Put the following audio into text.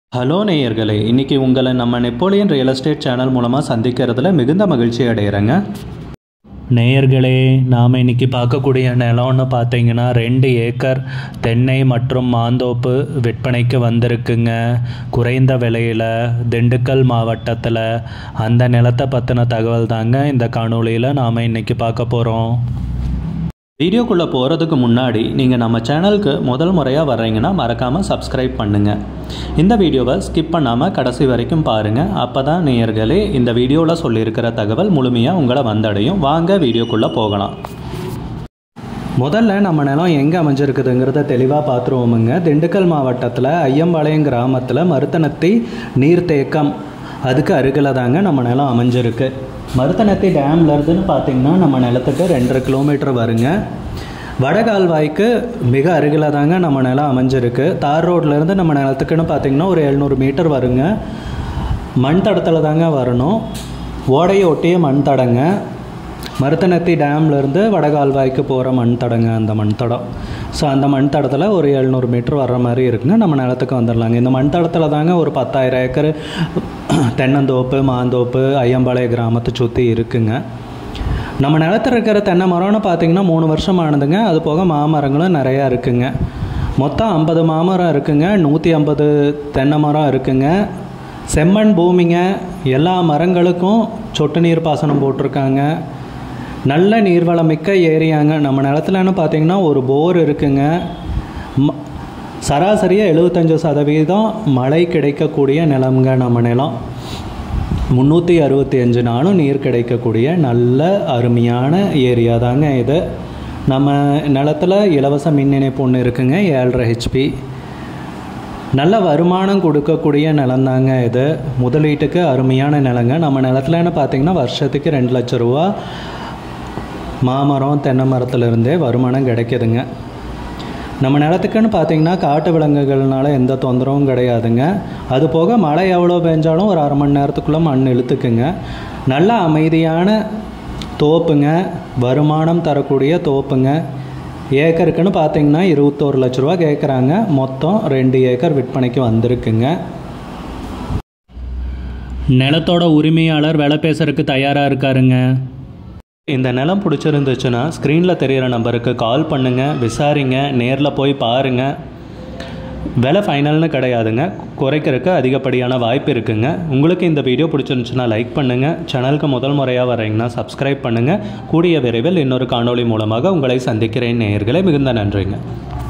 hello நேயர்களே இன்னைக்கு உங்களை நம்ம நெப்போலியன் ரியல் எஸ்டேட் சேனல் மூலமாக சந்திக்கிறதுல மிகுந்த மகிழ்ச்சி அடைகிறேங்க நேயர்களே நாம் இன்னைக்கு பார்க்கக்கூடிய நிலம்னு பார்த்தீங்கன்னா ரெண்டு ஏக்கர் தென்னை மற்றும் மாந்தோப்பு விற்பனைக்கு வந்திருக்குங்க குறைந்த விலையில் திண்டுக்கல் மாவட்டத்தில் அந்த நிலத்தை பற்றின தகவல் தாங்க இந்த காணொளியில் நாம் இன்னைக்கு பார்க்க போகிறோம் வீடியோக்குள்ளே போகிறதுக்கு முன்னாடி நீங்கள் நம்ம சேனலுக்கு முதல் முறையாக வர்றீங்கன்னா மறக்காமல் சப்ஸ்கிரைப் பண்ணுங்கள் இந்த வீடியோவை ஸ்கிப் பண்ணாமல் கடைசி வரைக்கும் பாருங்கள் அப்போ தான் நேயர்களே இந்த வீடியோவில் சொல்லியிருக்கிற தகவல் முழுமையாக உங்களை வந்தடையும் வாங்க வீடியோக்குள்ளே போகலாம் முதல்ல நம்ம நிலம் எங்கே அமைஞ்சிருக்குதுங்கிறத தெளிவாக பார்த்துருவோமுங்க திண்டுக்கல் மாவட்டத்தில் ஐயம்பாளையம் கிராமத்தில் மருத்தனத்தி நீர்த்தேக்கம் அதுக்கு அருகில் தாங்க நம்ம நிலம் அமைஞ்சிருக்கு மருத்தனத்தி டேம்ல இருந்துன்னு பார்த்தீங்கன்னா நம்ம நிலத்துக்கு ரெண்டரை கிலோமீட்டர் வருங்க வடகால்வாய்க்கு மிக அருகில் தாங்க நம்ம நிலம் அமைஞ்சிருக்கு தார் ரோட்லேருந்து நம்ம நிலத்துக்குன்னு பார்த்தீங்கன்னா ஒரு எழுநூறு மீட்டர் வருங்க மண் தடத்தில் தாங்க வரணும் ஓடையை ஒட்டிய மண் தடங்க மருத்தனத்தி டேம்லேருந்து வடகால்வாய்க்கு போகிற மண் தடங்க அந்த மண் தடம் ஸோ அந்த மண் தடத்தில் ஒரு எழுநூறு மீட்டர் வர்ற மாதிரி இருக்குங்க நம்ம நிலத்துக்கு வந்துடலாங்க இந்த மண் தடத்தில் தாங்க ஒரு பத்தாயிரம் ஏக்கர் தென்னந்தோப்பு மாந்தோப்பு ஐயம்பாளைய கிராமத்தை சுற்றி இருக்குங்க நம்ம நிலத்தில் இருக்கிற தென்னை மரம்னு பார்த்தீங்கன்னா மூணு வருஷம் ஆனதுங்க அது போக மாமரங்களும் நிறையா இருக்குங்க மொத்தம் ஐம்பது மாமரம் இருக்குங்க நூற்றி ஐம்பது தென்னை மரம் இருக்குங்க செம்மண் பூமிங்க எல்லா மரங்களுக்கும் சொட்டு நீர் பாசனம் போட்டிருக்காங்க நல்ல நீர்வளமிக்க ஏரியாங்க நம்ம நிலத்துலன்னு பார்த்தீங்கன்னா ஒரு போர் இருக்குங்க ம சராசரியாக எழுபத்தஞ்சு சதவீதம் மழை கிடைக்கக்கூடிய நிலம்ங்க நம்ம நிலம் முந்நூற்றி அறுபத்தி அஞ்சு நாளும் நீர் கிடைக்கக்கூடிய நல்ல அருமையான ஏரியா தாங்க இது நம்ம நிலத்தில் இலவச மின் இணைப்பு ஒன்று இருக்குங்க ஏழரை ஹெச்பி நல்ல வருமானம் கொடுக்கக்கூடிய நிலந்தாங்க இது முதலீட்டுக்கு அருமையான நிலங்க நம்ம நிலத்துலன்னு பார்த்தீங்கன்னா வருஷத்துக்கு ரெண்டு லட்ச ரூபா மாமரம் தென்னை மரத்துலேருந்தே வருமானம் கிடைக்குதுங்க நம்ம நிலத்துக்குன்னு பார்த்தீங்கன்னா காட்டு விலங்குகள்னால எந்த தொந்தரவும் கிடையாதுங்க அது போக மழை எவ்வளோ பெஞ்சாலும் ஒரு அரை மணி நேரத்துக்குள்ளே மண் இழுத்துக்குங்க நல்ல அமைதியான தோப்புங்க வருமானம் தரக்கூடிய தோப்புங்க ஏக்கருக்குன்னு பார்த்தீங்கன்னா இருபத்தோரு லட்ச ரூபா கேட்குறாங்க மொத்தம் ரெண்டு ஏக்கர் விற்பனைக்கு வந்திருக்குங்க நிலத்தோட உரிமையாளர் வேலை பேசுறதுக்கு தயாராக இருக்காருங்க இந்த நிலம் பிடிச்சிருந்துச்சுன்னா ஸ்க்ரீனில் தெரிகிற நம்பருக்கு கால் பண்ணுங்கள் விசாரிங்க நேரில் போய் பாருங்கள் விலை ஃபைனல்னு கிடையாதுங்க குறைக்கிறதுக்கு அதிகப்படியான வாய்ப்பு இருக்குங்க உங்களுக்கு இந்த வீடியோ பிடிச்சிருந்துச்சுன்னா லைக் பண்ணுங்கள் சேனலுக்கு முதல் முறையாக வரீங்கன்னா சப்ஸ்கிரைப் பண்ணுங்கள் கூடிய விரைவில் இன்னொரு காணொளி மூலமாக உங்களை சந்திக்கிறேன் நேயர்களே மிகுந்த நன்றிங்க